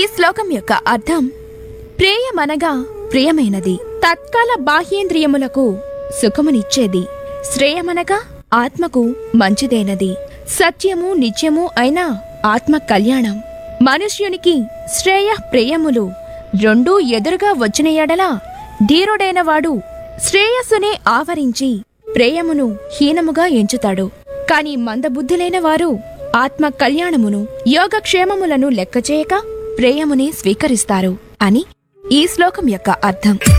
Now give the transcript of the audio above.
శ్లోకం యొక్క అర్థం ప్రేయమనగా ప్రియమైనది తత్కాల బాహ్యేంద్రియములకు సుఖమునిచ్చేది శ్రేయమనగా ఆత్మకు మంచిదైనది సత్యము నిత్యము అయిన ఆత్మ కళ్యాణం మనుష్యునికి శ్రేయ ప్రేయములు రెండూ ఎదురుగా వచ్చిన ఎడల ధీరుడైన వాడు శ్రేయస్సునే ఆవరించి ప్రేయమును హీనముగా ఎంచుతాడు కాని మందబుద్ధులైన వారు ఆత్మ కళ్యాణమును యోగక్షేమములను లెక్కచేయక ప్రేయమునే స్వీకరిస్తారు అని ఈ శ్లోకం యొక్క అర్థం